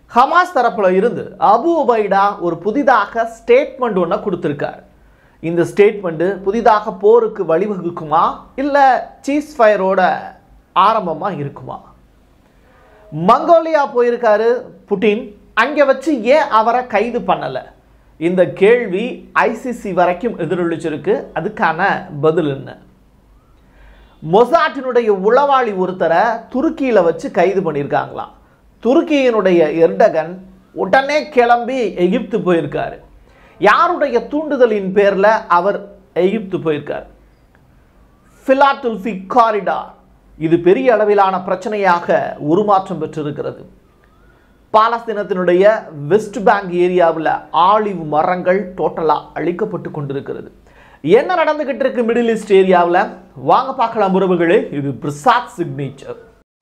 Hamas தரப்புல இருந்து அபு உபைடா ஒரு புதிதாக ஸ்டேட்மெண்ட் ஒன்று கொடுத்துருக்காரு இந்த ஸ்டேட்மெண்ட் புதிதாக போருக்கு வழிவகுக்குமா இல்லை சீஸ் ஃபயரோட ஆரம்பமாக இருக்குமா மங்கோலியா போயிருக்காரு புட்டின் அங்கே வச்சு ஏன் அவரை கைது பண்ணலை இந்த கேள்வி ஐசிசி வரைக்கும் எதிரொலிச்சிருக்கு அதுக்கான பதில் என்ன மொசாட்டினுடைய உளவாளி ஒருத்தரை துருக்கியில் வச்சு கைது பண்ணியிருக்காங்களாம் துருக்கியினுடைய எர்டகன் உடனே கிளம்பி எகிப்து போயிருக்காரு யாருடைய தூண்டுதலின் பேரில் அவர் எகிப்து போயிருக்கார் பிலாட்டல்ஃபி காரிடார் இது பெரிய அளவிலான பிரச்சனையாக உருமாற்றம் பெற்றிருக்கிறது பாலஸ்தீனத்தினுடைய வெஸ்ட் பேங்க் ஏரியாவில் ஆலிவ் மரங்கள் டோட்டலாக அழிக்கப்பட்டு கொண்டிருக்கிறது என்ன நடந்துகிட்டு இருக்கு மிடில் ஈஸ்ட் ஏரியாவில் வாங்க பார்க்கலாம் உறவுகளே இது பிரசாத் சிக்னேச்சர்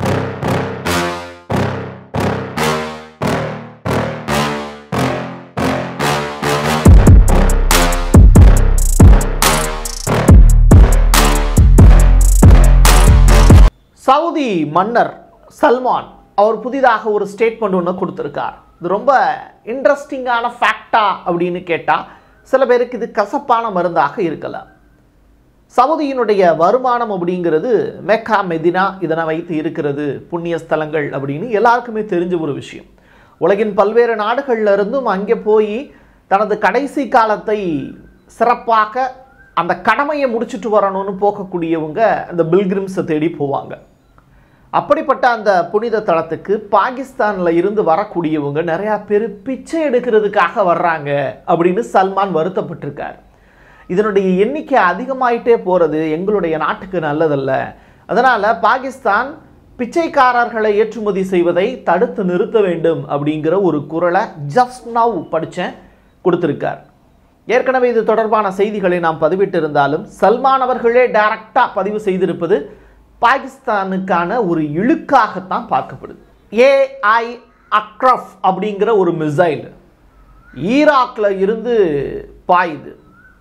சவுதி மன்னர் சல்மான் அவர் புதிதாக ஒரு ஸ்டேட்மெண்ட் ஒன்று கொடுத்துருக்கார் இது ரொம்ப இன்ட்ரெஸ்டிங்கான ஃபேக்டா அப்படின்னு கேட்டால் சில பேருக்கு இது கசப்பான மருந்தாக இருக்கலாம் சவுதியினுடைய வருமானம் அப்படிங்கிறது மெக்கா மெதினா இதனை வைத்து இருக்கிறது புண்ணிய ஸ்தலங்கள் அப்படின்னு எல்லாருக்குமே தெரிஞ்ச ஒரு விஷயம் உலகின் பல்வேறு நாடுகள்ல இருந்தும் அங்கே போய் தனது கடைசி காலத்தை சிறப்பாக அந்த கடமையை முடிச்சுட்டு வரணும்னு போகக்கூடியவங்க அந்த பில்கிரிம்ஸை தேடி போவாங்க அப்படிப்பட்ட அந்த புனித தலத்துக்கு பாகிஸ்தானில் இருந்து வரக்கூடியவங்க நிறையா பேர் பிச்சை எடுக்கிறதுக்காக வர்றாங்க அப்படின்னு சல்மான் வருத்தப்பட்டிருக்கார் இதனுடைய எண்ணிக்கை அதிகமாயிட்டே போகிறது எங்களுடைய நாட்டுக்கு நல்லதல்ல அதனால் பாகிஸ்தான் பிச்சைக்காரர்களை ஏற்றுமதி செய்வதை தடுத்து நிறுத்த வேண்டும் அப்படிங்கிற ஒரு குரலை ஜஸ்ட் நவ் படித்தேன் கொடுத்துருக்கார் ஏற்கனவே இது தொடர்பான செய்திகளை நாம் பதிவிட்டிருந்தாலும் சல்மான் அவர்களே டைரக்டாக பதிவு செய்திருப்பது பாகிஸ்தானுக்கான ஒரு இழுக்காகத்தான் பார்க்கப்படுது ஏஐ அக்ரஃப் அப்படிங்கிற ஒரு மிசைல் ஈராக்கில் இருந்து பாயுது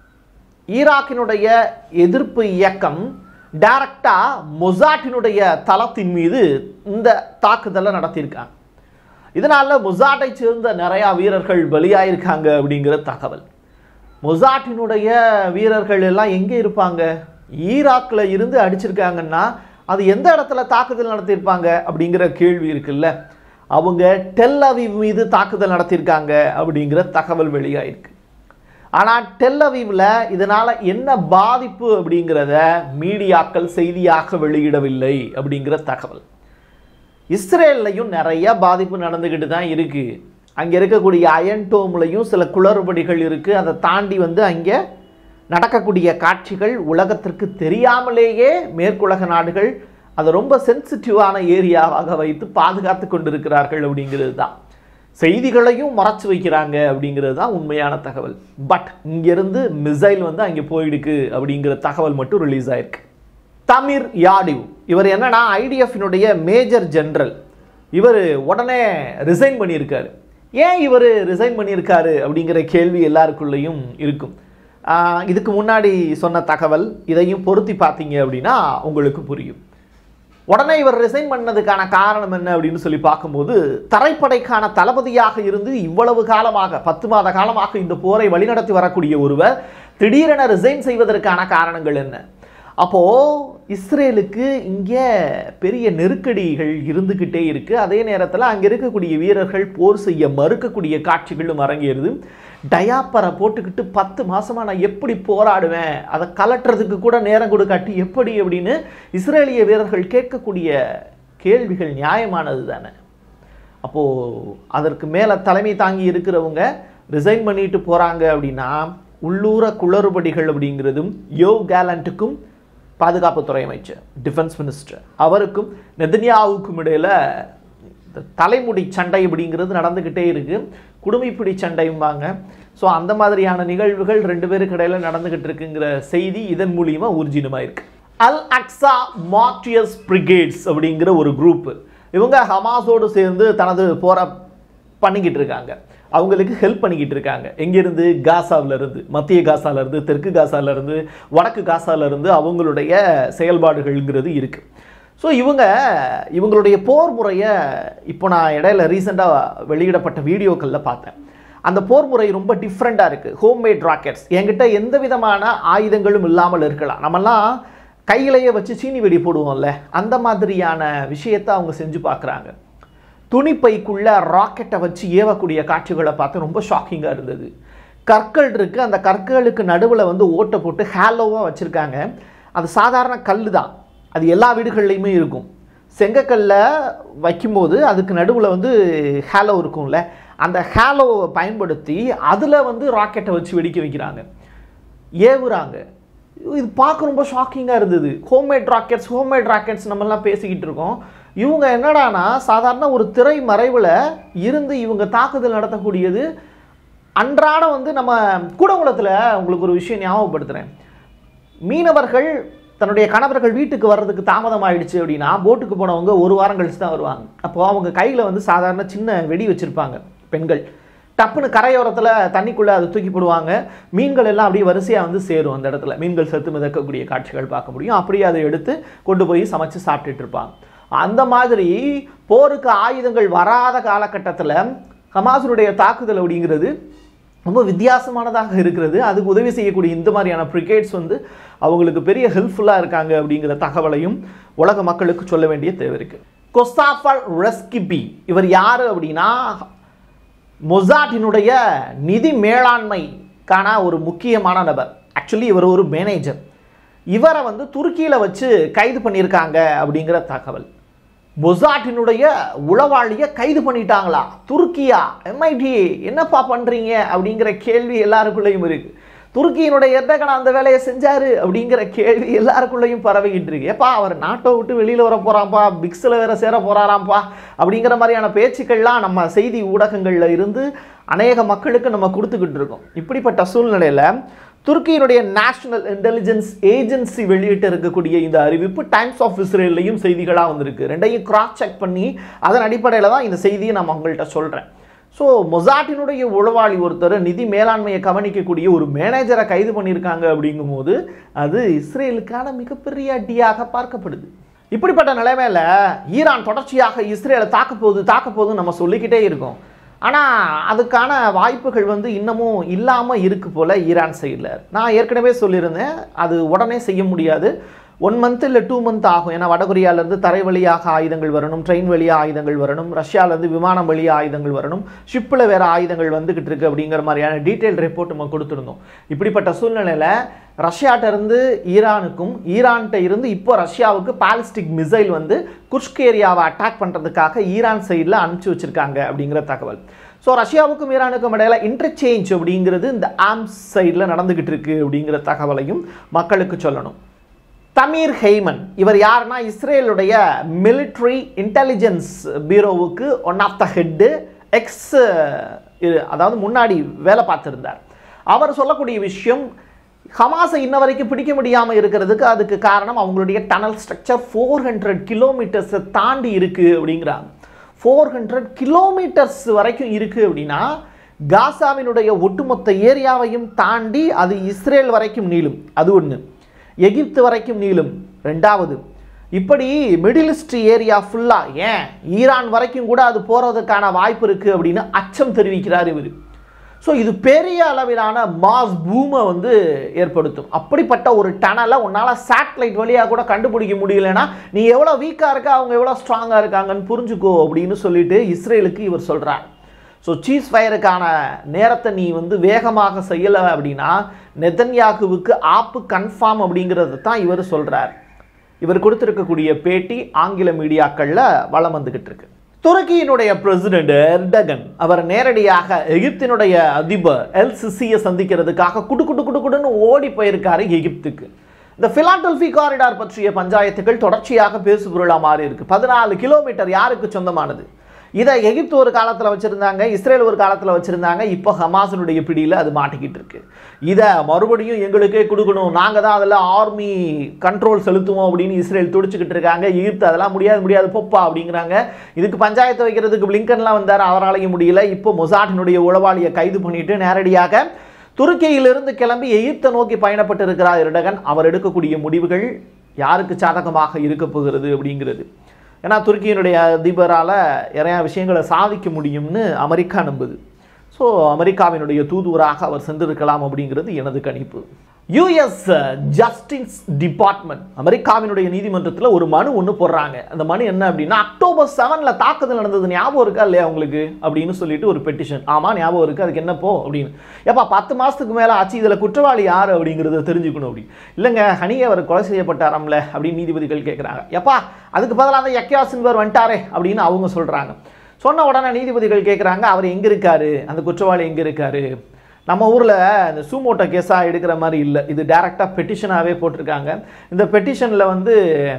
ஈராக்கினுடைய எதிர்ப்பு இயக்கம் டைரக்டாக மொசாட்டினுடைய தளத்தின் மீது இந்த தாக்குதலை நடத்தியிருக்காங்க இதனால மொசாட்டை சேர்ந்த நிறையா வீரர்கள் பலியாயிருக்காங்க அப்படிங்கிற தகவல் மொசாட்டினுடைய வீரர்கள் எல்லாம் எங்கே இருப்பாங்க ஈராக்கில் இருந்து அடிச்சிருக்காங்கன்னா அது எந்த இடத்துல தாக்குதல் நடத்தியிருப்பாங்க அப்படிங்கிற கேள்வி இருக்குல்ல அவங்க டெல் அவீவ் மீது தாக்குதல் நடத்தியிருக்காங்க அப்படிங்கிற தகவல் வெளியாயிருக்கு ஆனால் டெல் அவீவில் இதனால் என்ன பாதிப்பு அப்படிங்கிறத மீடியாக்கள் செய்தியாக வெளியிடவில்லை அப்படிங்கிற தகவல் இஸ்ரேல்லையும் நிறைய பாதிப்பு நடந்துக்கிட்டு தான் இருக்குது அங்கே இருக்கக்கூடிய அயன்டோம்லையும் சில குளறுபடிகள் இருக்குது அதை தாண்டி வந்து அங்கே நடக்கக்கூடிய காட்சிகள் உலகத்திற்கு தெரியாமலேயே மேற்குலக நாடுகள் அதை ரொம்ப சென்சிட்டிவான ஏரியாவாக வைத்து பாதுகாத்து கொண்டிருக்கிறார்கள் அப்படிங்கிறது தான் செய்திகளையும் மறைச்சு வைக்கிறாங்க அப்படிங்கிறது தான் உண்மையான தகவல் பட் இங்கேருந்து மிசைல் வந்து அங்கே போயிடுக்கு அப்படிங்கிற தகவல் மட்டும் ரிலீஸ் ஆயிருக்கு தமிர் யாடிவ் இவர் என்னன்னா ஐடிஎஃபினுடைய மேஜர் ஜெனரல் இவர் உடனே ரிசைன் பண்ணியிருக்காரு ஏன் இவர் ரிசைன் பண்ணியிருக்காரு அப்படிங்கிற கேள்வி எல்லாருக்குள்ளேயும் இருக்கும் ஆஹ் இதுக்கு முன்னாடி சொன்ன தகவல் இதையும் பொருத்தி பார்த்தீங்க அப்படின்னா உங்களுக்கு புரியும் உடனே இவர் ரிசைன் பண்ணதுக்கான காரணம் என்ன அப்படின்னு சொல்லி பார்க்கும்போது தரைப்படைக்கான தளபதியாக இருந்து இவ்வளவு காலமாக பத்து மாத காலமாக இந்த போரை வழிநடத்தி வரக்கூடிய ஒருவர் திடீரென ரிசைன் செய்வதற்கான காரணங்கள் என்ன அப்போ இஸ்ரேலுக்கு இங்கே பெரிய நெருக்கடிகள் இருந்துக்கிட்டே இருக்கு அதே நேரத்தில் அங்கே இருக்கக்கூடிய வீரர்கள் போர் செய்ய மறுக்கக்கூடிய காட்சிகளும் அரங்கேறுது டயாப்பரை போட்டுக்கிட்டு பத்து மாசமா நான் எப்படி போராடுவேன் அதை கலட்டுறதுக்கு கூட நேரம் கொடுக்காட்டி எப்படி அப்படின்னு இஸ்ரேலிய வீரர்கள் கேட்கக்கூடிய கேள்விகள் நியாயமானது தானே அப்போது அதற்கு மேலே தலைமை தாங்கி இருக்கிறவங்க ரிசைன் பண்ணிட்டு போகிறாங்க அப்படின்னா உள்ளூர குளறுபடிகள் அப்படிங்கிறதும் யோ கேலண்ட்டுக்கும் பாதுகாப்புத்துறை அமைச்சர் டிஃபென்ஸ் மினிஸ்டர் அவருக்கும் நெதன்யாவுக்கும் இடையில இந்த தலைமுடி சண்டை அப்படிங்கிறது நடந்துக்கிட்டே இருக்கு குடுமிப்பிடி சண்டையும்பாங்க ஸோ அந்த மாதிரியான நிகழ்வுகள் ரெண்டு பேருக்கு இடையில நடந்துகிட்டு இருக்குங்கிற செய்தி இதன் மூலியமா ஊர்ஜினமாக இருக்கு அல் அக்ஸா மார்டியஸ் பிரிகேட்ஸ் அப்படிங்கிற ஒரு குரூப் இவங்க ஹமாஸோடு சேர்ந்து தனது போரா பண்ணிக்கிட்டு இருக்காங்க அவங்களுக்கு ஹெல்ப் பண்ணிக்கிட்டு இருக்காங்க எங்கேருந்து காசாவில் இருந்து மத்திய காசால இருந்து தெற்கு காசால இருந்து வடக்கு காசால இருந்து அவங்களுடைய செயல்பாடுகள்ங்கிறது இருக்கு ஸோ இவங்க இவங்களுடைய போர் முறையை இப்போ நான் இடையில ரீசெண்டாக வெளியிடப்பட்ட வீடியோக்களில் பார்த்தேன் அந்த போர் முறை ரொம்ப டிஃப்ரெண்ட்டாக இருக்குது ஹோம்மேட் ராக்கெட்ஸ் என்கிட்ட எந்த விதமான ஆயுதங்களும் இல்லாமல் இருக்கலாம் நம்மலாம் கையிலேயே வச்சு சீனி வெடி போடுவோம்ல அந்த மாதிரியான விஷயத்தை அவங்க செஞ்சு பார்க்குறாங்க துணிப்பைக்குள்ள ராக்கெட்டை வச்சு ஏவக்கூடிய காட்சிகளை பார்த்து ரொம்ப ஷாக்கிங்காக இருந்தது கற்கள் இருக்குது அந்த கற்களுக்கு நடுவில் வந்து ஓட்டை போட்டு ஹேலோவாக வச்சுருக்காங்க அது சாதாரண கல் தான் அது எல்லா வீடுகள்லையுமே இருக்கும் செங்கக்கல்ல வைக்கும்போது அதுக்கு நடுவில் வந்து ஹேலோ இருக்கும்ல அந்த ஹேலோவை பயன்படுத்தி அதில் வந்து ராக்கெட்டை வச்சு வெடிக்க வைக்கிறாங்க ஏவுறாங்க இது பார்க்க ரொம்ப ஷாக்கிங்காக இருந்தது ஹோம்மேட் ராக்கெட்ஸ் ஹோம்மேட் ராக்கெட்ஸ் நம்மலாம் பேசிக்கிட்டு இருக்கோம் இவங்க என்னடானா சாதாரண ஒரு திரை மறைவில் இருந்து இவங்க தாக்குதல் நடத்தக்கூடியது அன்றாடம் வந்து நம்ம கூடங்குளத்தில் உங்களுக்கு ஒரு விஷயம் ஞாபகப்படுத்துகிறேன் மீனவர்கள் தன்னுடைய கணவர்கள் வீட்டுக்கு வர்றதுக்கு தாமதம் ஆயிடுச்சு அப்படின்னா போட்டுக்கு போனவங்க ஒரு வாரம் கழிச்சு தான் வருவாங்க அப்போ அவங்க கையில் வந்து சாதாரண சின்ன வெடி வச்சுருப்பாங்க பெண்கள் டப்புன்னு கரையோரத்தில் தண்ணிக்குள்ளே அதை தூக்கி போடுவாங்க மீன்கள் எல்லாம் அப்படியே வரிசையாக வந்து சேரும் அந்த இடத்துல மீன்கள் செத்து மிதக்கக்கூடிய காட்சிகள் பார்க்க முடியும் அப்படியே அதை எடுத்து கொண்டு போய் சமைச்சு சாப்பிட்டுட்டு இருப்பாங்க அந்த மாதிரி போருக்கு ஆயுதங்கள் வராத காலகட்டத்தில் ஹமாஸுடைய தாக்குதல் அப்படிங்கிறது ரொம்ப வித்தியாசமானதாக இருக்கிறது அதுக்கு உதவி செய்யக்கூடிய இந்த மாதிரியான பிரிகேட்ஸ் வந்து அவங்களுக்கு பெரிய ஹெல்ப்ஃபுல்லாக இருக்காங்க அப்படிங்கிற தகவலையும் உலக மக்களுக்கு சொல்ல வேண்டிய தேவை இருக்கு கொஸ்தாஃபர் ரெஸ்கிபி இவர் யார் அப்படின்னா மொசாட்டினுடைய நிதி மேலாண்மைக்கான ஒரு முக்கியமான நபர் ஆக்சுவலி இவர் ஒரு மேனேஜர் இவரை வந்து துருக்கியில் வச்சு கைது பண்ணியிருக்காங்க அப்படிங்கிற தகவல் மொசாட்டினுடைய உளவாளியை கைது பண்ணிட்டாங்களா துருக்கியா எம்ஐடி என்னப்பா பண்ணுறீங்க அப்படிங்கிற கேள்வி எல்லாருக்குள்ளேயும் இருக்கு துருக்கியினுடைய எர்டகன் அந்த வேலையை செஞ்சாரு அப்படிங்கிற கேள்வி எல்லாருக்குள்ளேயும் பரவிக்கிட்டு இருக்கு ஏப்பா அவர் நாட்டை விட்டு வெளியில் வர போகிறான்ப்பா பிக்ஸில் வேற சேர போகிறாராம்ப்பா அப்படிங்கிற மாதிரியான பேச்சுக்கள்லாம் நம்ம செய்தி ஊடகங்களில் இருந்து அநேக மக்களுக்கு நம்ம கொடுத்துக்கிட்டு இருக்கோம் இப்படிப்பட்ட சூழ்நிலையில் துருக்கியினுடைய நேஷனல் இன்டெலிஜென்ஸ் ஏஜென்சி வெளியிட்டு இருக்கக்கூடிய இந்த அறிவிப்பு டைம்ஸ் ஆஃப் இஸ்ரேல்லையும் செய்திகளாக வந்திருக்கு ரெண்டையும் கிராஸ் செக் பண்ணி அதன் அடிப்படையில் தான் இந்த செய்தியை நான் உங்கள்கிட்ட சொல்கிறேன் ஸோ மொசாட்டினுடைய உளவாளி ஒருத்தர் நிதி மேலாண்மையை கவனிக்கக்கூடிய ஒரு மேனேஜரை கைது பண்ணியிருக்காங்க அப்படிங்கும்போது அது இஸ்ரேலுக்கான மிகப்பெரிய அடியாக பார்க்கப்படுது இப்படிப்பட்ட நிலைமையில ஈரான் தொடர்ச்சியாக இஸ்ரேலை தாக்க போகுது தாக்க போகுதுன்னு நம்ம சொல்லிக்கிட்டே இருக்கோம் ஆனால் அதுக்கான வாய்ப்புகள் வந்து இன்னமும் இல்லாமல் இருக்கு போல் ஈரான் சைடில் நான் ஏற்கனவே சொல்லியிருந்தேன் அது உடனே செய்ய முடியாது ஒன் மந்த் இல்லை டூ மந்த் ஆகும் ஏன்னா வடகொரியாவிலேருந்து தரை வழியாக ஆயுதங்கள் வரணும் ட்ரெயின் வழியாக ஆயுதங்கள் வரணும் ரஷ்யாவிலேருந்து விமானம் வழியாக ஆயுதங்கள் வரணும் ஷிப்பில் வேறு ஆயுதங்கள் வந்துக்கிட்டு இருக்கு அப்படிங்கிற மாதிரியான டீட்டெயில் ரிப்போர்ட் நம்ம கொடுத்துருந்தோம் இப்படிப்பட்ட சூழ்நிலையில் ரஷ்யாட்ட இருந்து ஈரானுக்கும் ஈரான்கிட்ட இருந்து இப்போ ரஷ்யாவுக்கு பாலிஸ்டிக் மிசைல் வந்து குஷ்க் ஏரியாவை அட்டாக் பண்ணுறதுக்காக ஈரான் சைடில் அனுப்பிச்சி வச்சிருக்காங்க அப்படிங்கிற தகவல் ஸோ ரஷ்யாவுக்கும் ஈரானுக்கும் இடையில இன்டர்சேஞ்ச் அப்படிங்கிறது இந்த ஆம்ஸ் சைடில் நடந்துக்கிட்டு இருக்கு அப்படிங்கிற தகவலையும் மக்களுக்கு சொல்லணும் தமீர் ஹெய்மன் இவர் யாருன்னா இஸ்ரேலுடைய மிலிட்ரி இன்டெலிஜென்ஸ் பியூரோவுக்கு one of the head ex அதாவது முன்னாடி வேலை பார்த்துருந்தார் அவர் சொல்லக்கூடிய விஷயம் ஹமாஸை இன்ன வரைக்கும் பிடிக்க முடியாமல் இருக்கிறதுக்கு அதுக்கு காரணம் அவங்களுடைய டனல் ஸ்ட்ரக்சர் ஃபோர் ஹண்ட்ரட் கிலோமீட்டர்ஸை தாண்டி இருக்குது அப்படிங்கிறாங்க ஃபோர் ஹண்ட்ரட் கிலோமீட்டர்ஸ் வரைக்கும் இருக்குது அப்படின்னா காசாவினுடைய ஒட்டுமொத்த ஏரியாவையும் தாண்டி அது இஸ்ரேல் வரைக்கும் நீளும் அது ஒன்று எகிப்து வரைக்கும் நீளும் ரெண்டாவது இப்படி மிடில் ஈஸ்ட் ஏரியா ஃபுல்லாக ஏன் ஈரான் வரைக்கும் கூட அது போகிறதுக்கான வாய்ப்பு இருக்குது அப்படின்னு அச்சம் தெரிவிக்கிறார் இவர் ஸோ இது பெரிய அளவிலான மாஸ் பூமை வந்து ஏற்படுத்தும் அப்படிப்பட்ட ஒரு டனலை உன்னால் சேட்டலைட் வழியாக கூட கண்டுபிடிக்க முடியலன்னா நீ எவ்வளோ வீக்காக இருக்க அவங்க எவ்வளோ ஸ்ட்ராங்காக இருக்காங்கன்னு புரிஞ்சுக்கோ அப்படின்னு சொல்லிட்டு இஸ்ரேலுக்கு இவர் சொல்கிறார் ஸோ சீஸ் ஃபயருக்கான நேரத்தை நீ வந்து வேகமாக செய்யலை அப்படின்னா நெதன்யாகுவுக்கு ஆப்பு கன்ஃபார்ம் அப்படிங்கிறது தான் இவர் சொல்கிறார் இவர் கொடுத்துருக்கக்கூடிய பேட்டி ஆங்கில மீடியாக்களில் வளம் வந்துக்கிட்டு இருக்கு துருக்கியினுடைய பிரசிடென்ட் எர்டகன் அவர் நேரடியாக எகிப்தினுடைய அதிபர் எல் சிசியை சந்திக்கிறதுக்காக குடு குடு குடு குடுன்னு ஓடி போயிருக்காரு எகிப்துக்கு இந்த பிலாட்டல்ஃபி காரிடார் பற்றிய பஞ்சாயத்துகள் தொடர்ச்சியாக பேசுபொருளாக மாறி இருக்கு பதினாலு கிலோமீட்டர் யாருக்கு சொந்தமானது இதை எகிப்து ஒரு காலத்தில் வச்சுருந்தாங்க இஸ்ரேல் ஒரு காலத்தில் வச்சுருந்தாங்க இப்போ ஹமாஸினுடைய பிடியில் அது மாட்டிக்கிட்டு இருக்கு இதை மறுபடியும் எங்களுக்கே கொடுக்கணும் நாங்கள் தான் அதில் ஆர்மி கண்ட்ரோல் செலுத்துவோம் அப்படின்னு இஸ்ரேல் துடிச்சுக்கிட்டு இருக்காங்க எகிப்து அதெல்லாம் முடியாது முடியாது பொப்பா அப்படிங்கிறாங்க இதுக்கு பஞ்சாயத்து வைக்கிறதுக்கு பிளிங்கன்லாம் வந்தார் அவராலையும் முடியல இப்போ மொசாட்டினுடைய உளவாளியை கைது பண்ணிட்டு நேரடியாக துருக்கியிலிருந்து கிளம்பி எகிப்தை நோக்கி பயணப்பட்டு இருக்கிறார் இரடகன் அவர் எடுக்கக்கூடிய முடிவுகள் யாருக்கு சாதகமாக இருக்க போகிறது அப்படிங்கிறது ஏன்னா துருக்கியினுடைய அதிபரால் நிறையா விஷயங்களை சாதிக்க முடியும்னு அமெரிக்கா நம்புது ஸோ அமெரிக்காவினுடைய தூதுவராக அவர் சென்றிருக்கலாம் அப்படிங்கிறது எனது கணிப்பு யுஎஸ் ஜஸ்டிஸ் டிபார்ட்மெண்ட் அமெரிக்காவினுடைய நீதிமன்றத்தில் ஒரு மனு ஒன்று போடுறாங்க அந்த மனு என்ன அப்படின்னா அக்டோபர் செவனில் தாக்குதல் நடந்தது ஞாபகம் இருக்கா இல்லையா உங்களுக்கு அப்படின்னு சொல்லிட்டு ஒரு பெட்டிஷன் ஆமாம் ஞாபகம் இருக்குது அதுக்கு என்ன போ அப்படின்னு ஏப்பா பத்து மாதத்துக்கு மேலே ஆச்சு இதில் குற்றவாளி யார் அப்படிங்கிறத தெரிஞ்சுக்கணும் அப்படி இல்லைங்க ஹனி அவர் கொலை செய்யப்பட்டாராம்ல அப்படின்னு நீதிபதிகள் கேட்குறாங்க எப்பா அதுக்கு பதிலாக அந்த யக்கியா சின்வர் வந்துட்டாரே அப்படின்னு அவங்க சொல்கிறாங்க சொன்ன உடனே நீதிபதிகள் கேட்குறாங்க அவர் எங்கே இருக்காரு அந்த குற்றவாளி எங்கே இருக்காரு நம்ம ஊரில் இந்த சூமோட்டோ கேஸாக எடுக்கிற மாதிரி இல்லை இது டேரெக்டாக பெட்டிஷனாகவே போட்டிருக்காங்க இந்த பெட்டிஷனில் வந்து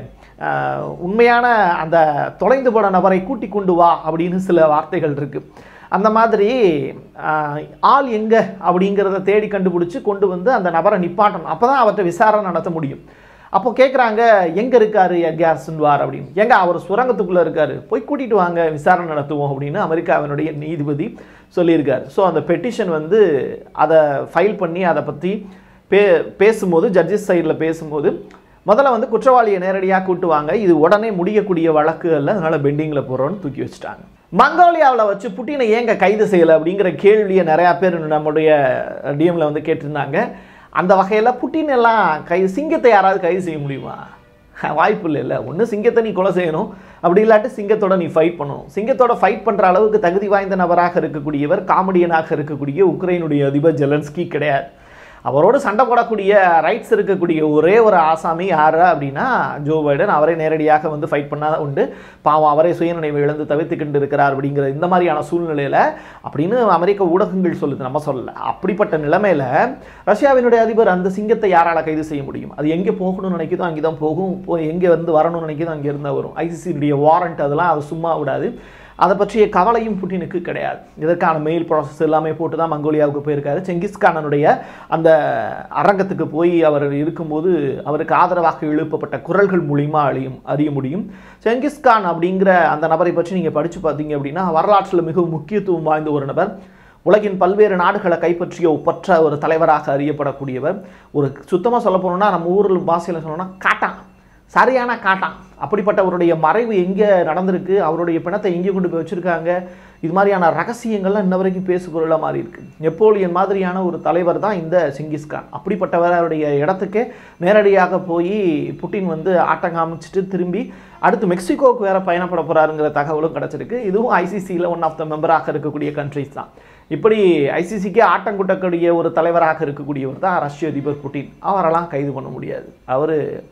ஆஹ், உண்மையான அந்த தொலைந்து போன நபரை கூட்டி கொண்டு வா அப்படின்னு சில வார்த்தைகள் இருக்குது அந்த மாதிரி ஆஹ், ஆள் எங்கே அப்படிங்கிறத தேடி கண்டுபிடிச்சி கொண்டு வந்து அந்த நபரை நிப்பாட்டணும் அப்போ தான் அவர்கிட்ட விசாரணை நடத்த முடியும் அப்போ கேட்குறாங்க எங்கே இருக்காரு யக்யா சின்வார் அப்படின்னு எங்க அவர் சுரங்கத்துக்குள்ளே இருக்காரு போய் கூட்டிட்டு வாங்க விசாரணை நடத்துவோம் அப்படின்னு அமெரிக்காவினுடைய நீதிபதி சொல்லியிருக்காரு ஸோ அந்த பெட்டிஷன் வந்து அதை ஃபைல் பண்ணி அதை பற்றி பே பேசும்போது ஜட்ஜஸ் சைடில் பேசும்போது முதல்ல வந்து குற்றவாளியை நேரடியாக கூட்டுவாங்க இது உடனே முடியக்கூடிய வழக்கு அல்ல அதனால் பெண்டிங்கில் போகிறோன்னு தூக்கி வச்சுட்டாங்க மங்கோலியாவில் வச்சு புட்டினை ஏங்க கைது செய்யலை அப்படிங்கிற கேள்வியை நிறையா பேர் நம்முடைய டிஎம்ல வந்து கேட்டிருந்தாங்க அந்த வகையில் புட்டின் எல்லாம் கை சிங்கத்தை யாராவது கைது செய்ய முடியுமா வாய்ப்பு இல்லை இல்லை ஒன்று சிங்கத்தை நீ கொலை செய்யணும் அப்படி இல்லாட்டி சிங்கத்தோட நீ ஃபைட் பண்ணணும் சிங்கத்தோட ஃபைட் பண்ணுற அளவுக்கு தகுதி வாய்ந்த நபராக இருக்கக்கூடியவர் காமெடியனாக இருக்கக்கூடிய உக்ரைனுடைய அதிபர் ஜெலன்ஸ்கி கிடையாது அவரோடு சண்டை போடக்கூடிய ரைட்ஸ் இருக்கக்கூடிய ஒரே ஒரு ஆசாமி யாரா அப்படின்னா ஜோ பைடன் அவரை நேரடியாக வந்து ஃபைட் பண்ணாத உண்டு பாவம் அவரை சுயநினைவு இழந்து தவிர்த்துக்கிட்டு இருக்கிறார் அப்படிங்கிற இந்த மாதிரியான சூழ்நிலையில் அப்படின்னு அமெரிக்க ஊடகங்கள் சொல்லுது நம்ம சொல்லல அப்படிப்பட்ட நிலைமையில ரஷ்யாவினுடைய அதிபர் அந்த சிங்கத்தை யாரால கைது செய்ய முடியும் அது எங்கே போகணும்னு நினைக்குதோ அங்கே தான் போகும் போய் எங்கே வந்து வரணும்னு நினைக்குதோ அங்கே இருந்தால் வரும் ஐசிசியுடைய வாரண்ட் அதெல்லாம் அது சும்மா விடாது அதை பற்றிய கவலையும் புட்டினுக்கு கிடையாது இதற்கான மெயில் ப்ராசஸ் எல்லாமே போட்டு தான் மங்கோலியாவுக்கு போயிருக்காரு செங்கிஸ்கானனுடைய அந்த அரங்கத்துக்கு போய் அவர் இருக்கும்போது அவருக்கு ஆதரவாக எழுப்பப்பட்ட குரல்கள் மூலியமா அழியும் அறிய முடியும் செங்கிஸ்கான் அப்படிங்கிற அந்த நபரை பற்றி நீங்கள் படித்து பார்த்தீங்க அப்படின்னா வரலாற்றில் மிகவும் முக்கியத்துவம் வாய்ந்த ஒரு நபர் உலகின் பல்வேறு நாடுகளை கைப்பற்றிய ஒப்பற்ற ஒரு தலைவராக அறியப்படக்கூடியவர் ஒரு சுத்தமாக சொல்ல போனோம்னா நம்ம ஊரில் பாஷையில் சொல்லணும்னா காட்டான் சரியான காட்டான் அப்படிப்பட்டவருடைய மறைவு எங்கே நடந்திருக்கு அவருடைய பிணத்தை எங்கே கொண்டு போய் வச்சுருக்காங்க இது மாதிரியான ரகசியங்கள்லாம் இன்ன வரைக்கும் பேசுபொருளாக மாறி இருக்கு நெப்போலியன் மாதிரியான ஒரு தலைவர் தான் இந்த சிங்கிஸ்கான் அப்படிப்பட்டவருடைய இடத்துக்கே நேரடியாக போய் புட்டின் வந்து ஆட்டம் காமிச்சிட்டு திரும்பி அடுத்து மெக்சிகோவுக்கு வேற பயணப்பட போறாருங்கிற தகவலும் கிடச்சிருக்கு இதுவும் ஐசிசியில் ஒன் ஆஃப் த மெம்பராக இருக்கக்கூடிய கண்ட்ரிஸ் தான் இப்படி ஐசிசிக்கே ஆட்டம் கூட்டக்கூடிய ஒரு தலைவராக இருக்கக்கூடியவர் தான் ரஷ்ய அதிபர் புட்டின் அவரெல்லாம் கைது பண்ண முடியாது அவர்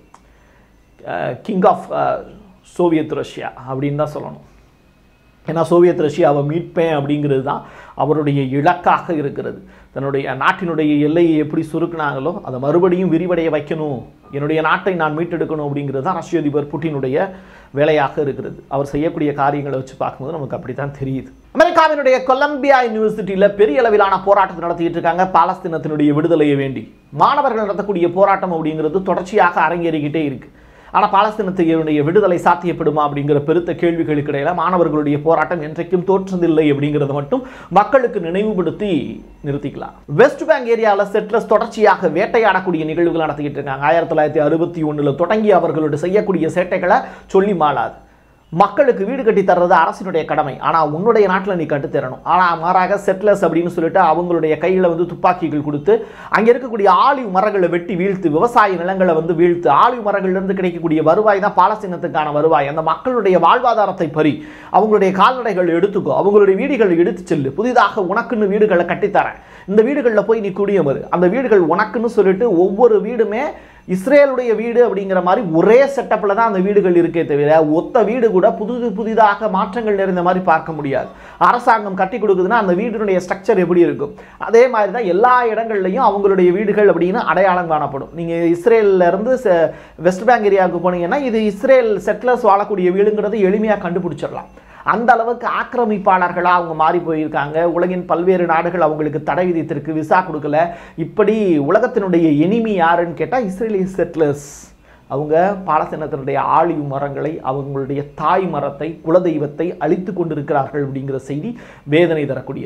கிங் ஆஃப் சோவியத் ரஷ்யா அப்படின்னு தான் சொல்லணும் ஏன்னா சோவியத் ரஷ்யாவை மீட்பேன் அப்படிங்கிறது தான் அவருடைய இலக்காக இருக்கிறது தன்னுடைய நாட்டினுடைய எல்லையை எப்படி சுருக்குனாங்களோ அதை மறுபடியும் விரிவடைய வைக்கணும் என்னுடைய நாட்டை நான் மீட்டெடுக்கணும் அப்படிங்கிறது தான் ரஷ்ய அதிபர் புட்டினுடைய வேலையாக இருக்கிறது அவர் செய்யக்கூடிய காரியங்களை வச்சு பார்க்கும்போது நமக்கு அப்படி தான் தெரியுது அமெரிக்காவினுடைய கொலம்பியா யூனிவர்சிட்டியில் பெரிய அளவிலான போராட்டத்தை நடத்திட்டு இருக்காங்க பாலஸ்தீனத்தினுடைய விடுதலையை வேண்டி மாணவர்கள் நடத்தக்கூடிய போராட்டம் அப்படிங்கிறது தொடர்ச்சியாக அரங்கேறிக்கிட்டே இருக்கு ஆனால் பாலஸ்தீனத்தினுடைய விடுதலை சாத்தியப்படுமா அப்படிங்கிற பெருத்த கேள்விகளுக்கு இடையில மாணவர்களுடைய போராட்டம் என்றைக்கும் தோற்றதில்லை அப்படிங்கிறத மட்டும் மக்களுக்கு நினைவுபடுத்தி நிறுத்திக்கலாம் வெஸ்ட் பேங்க் ஏரியாவில் செட்லர்ஸ் தொடர்ச்சியாக வேட்டையாடக்கூடிய நிகழ்வுகள் நடத்திக்கிட்டு இருக்காங்க ஆயிரத்தி தொள்ளாயிரத்தி அறுபத்தி ஒன்றில் தொடங்கி அவர்களோட செய்யக்கூடிய சேட்டைகளை சொல்லி மாளாது மக்களுக்கு வீடு கட்டி தர்றது அரசினுடைய கடமை ஆனால் உன்னுடைய நாட்டில் நீ கட்டு தரணும் ஆனால் மாறாக செட்லர்ஸ் அப்படின்னு சொல்லிட்டு அவங்களுடைய கையில் வந்து துப்பாக்கிகள் கொடுத்து அங்கே இருக்கக்கூடிய ஆலிவ் மரங்களை வெட்டி வீழ்த்து விவசாய நிலங்களை வந்து வீழ்த்து ஆலிவ் மரங்கள்லேருந்து கிடைக்கக்கூடிய வருவாய் தான் பாலஸ்தீனத்துக்கான வருவாய் அந்த மக்களுடைய வாழ்வாதாரத்தை பறி அவங்களுடைய கால்நடைகள் எடுத்துக்கோ அவங்களுடைய வீடுகளை எடுத்து செல்லு புதிதாக உனக்குன்னு வீடுகளை கட்டித்தரேன் இந்த வீடுகளில் போய் நீ குடியமரு அந்த வீடுகள் உனக்குன்னு சொல்லிட்டு ஒவ்வொரு வீடுமே இஸ்ரேலுடைய வீடு அப்படிங்கிற மாதிரி ஒரே செட்டப்பில் தான் அந்த வீடுகள் இருக்கே தவிர ஒத்த வீடு கூட புது புதிதாக மாற்றங்கள் நிறைந்த மாதிரி பார்க்க முடியாது அரசாங்கம் கட்டி கொடுக்குதுன்னா அந்த வீடினுடைய ஸ்ட்ரக்சர் எப்படி இருக்கும் அதே மாதிரி தான் எல்லா இடங்கள்லையும் அவங்களுடைய வீடுகள் அப்படின்னு அடையாளம் காணப்படும் நீங்கள் இஸ்ரேல்ல இருந்து செ- வெஸ்ட் பேங்க் ஏரியாவுக்கு போனீங்கன்னா இது இஸ்ரேல் செட்டிலர்ஸ் வாழக்கூடிய வீடுங்கிறது எளிமையாக கண்டுபிடிச்சிடலாம் அந்த அளவுக்கு ஆக்கிரமிப்பாளர்களாக அவங்க மாறி போயிருக்காங்க உலகின் பல்வேறு நாடுகள் அவங்களுக்கு தடை விதித்திருக்கு விசா கொடுக்கல இப்படி உலகத்தினுடைய எனிமி யாருன்னு கேட்டால் இஸ்ரேலிய செட்டிலர்ஸ் அவங்க பாலஸ்தீனத்தினுடைய ஆழிவு மரங்களை அவங்களுடைய தாய் மரத்தை குலதெய்வத்தை அழித்து கொண்டிருக்கிறார்கள் அப்படிங்கிற செய்தி வேதனை தரக்கூடியது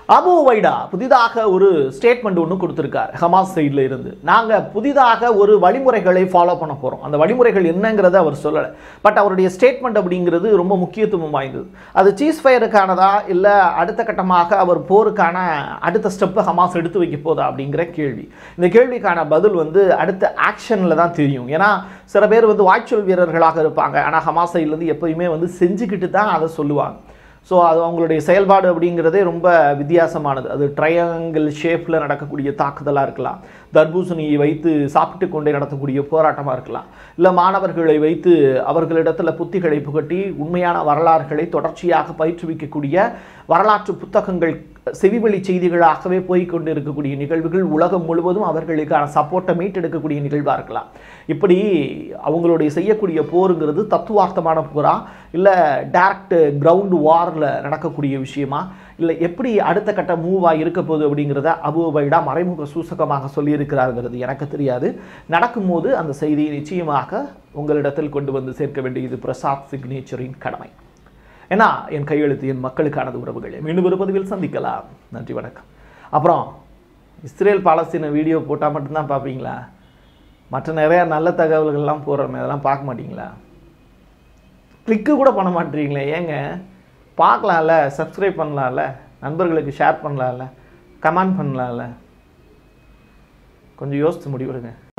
அபு வைடா புதிதாக ஒரு ஸ்டேட்மெண்ட் ஒன்று கொடுத்துருக்கார் ஹமாஸ் சைடில் இருந்து நாங்கள் புதிதாக ஒரு வழிமுறைகளை ஃபாலோ பண்ண போகிறோம் அந்த வழிமுறைகள் என்னங்கிறத அவர் சொல்லலை பட் அவருடைய ஸ்டேட்மெண்ட் அப்படிங்கிறது ரொம்ப முக்கியத்துவம் வாய்ந்தது அது சீஸ் ஃபயருக்கானதா இல்லை அடுத்த கட்டமாக அவர் போருக்கான அடுத்த ஸ்டெப்பு ஹமாஸ் எடுத்து வைக்க போதா அப்படிங்கிற கேள்வி இந்த கேள்விக்கான பதில் வந்து அடுத்த ஆக்ஷனில் தான் தெரியும் ஏன்னா சில பேர் வந்து வாய்ச்சொல் வீரர்களாக இருப்பாங்க ஆனால் ஹமாஸ் சைட்லேருந்து எப்போயுமே வந்து செஞ்சுக்கிட்டு தான் அதை சொல்லுவாங்க ஸோ அது அவங்களுடைய செயல்பாடு அப்படிங்கிறதே ரொம்ப வித்தியாசமானது அது ட்ரையாங்கிள் ஷேப்பில் நடக்கக்கூடிய தாக்குதலாக இருக்கலாம் தர்பூசணியை வைத்து சாப்பிட்டு கொண்டே நடத்தக்கூடிய போராட்டமாக இருக்கலாம் இல்லை மாணவர்களை வைத்து அவர்களிடத்தில் புத்திகளை புகட்டி உண்மையான வரலாறுகளை தொடர்ச்சியாக பயிற்றுவிக்கக்கூடிய வரலாற்று புத்தகங்கள் செவிவழி செய்திகளாகவே போய் கொண்டு இருக்கக்கூடிய நிகழ்வுகள் உலகம் முழுவதும் அவர்களுக்கான சப்போர்ட்டை மீட்டெடுக்கக்கூடிய நிகழ்வாக இருக்கலாம் இப்படி அவங்களுடைய செய்யக்கூடிய போருங்கிறது தத்துவார்த்தமான போரா இல்லை டேரக்ட் கிரவுண்ட் வாரில் நடக்கக்கூடிய விஷயமா இல்லை எப்படி அடுத்த கட்ட மூவாக இருக்க போகுது அப்படிங்கிறத அபு உபைடா மறைமுக சூசகமாக சொல்லியிருக்கிறாருங்கிறது எனக்கு தெரியாது நடக்கும்போது அந்த செய்தியை நிச்சயமாக உங்களிடத்தில் கொண்டு வந்து சேர்க்க வேண்டியது பிரசாத் சிக்னேச்சரின் கடமை ஏன்னா என் கையெழுத்து என் மக்களுக்கானது உறவுகளே மீண்டும் ஒரு பதிவில் சந்திக்கலாம் நன்றி வணக்கம் அப்புறம் இஸ்ரேல் பாலஸ்தீன வீடியோ போட்டால் மட்டும்தான் பார்ப்பீங்களா மற்ற நிறையா நல்ல தகவல்கள்லாம் போடுறோமே அதெல்லாம் பார்க்க மாட்டீங்களா கிளிக்கு கூட பண்ண மாட்டீங்களே ஏங்க பார்க்கலாம்ல சப்ஸ்கிரைப் பண்ணலாம்ல நண்பர்களுக்கு ஷேர் பண்ணலாம்ல கமெண்ட் பண்ணலாம்ல கொஞ்சம் யோசித்து முடிவெடுங்க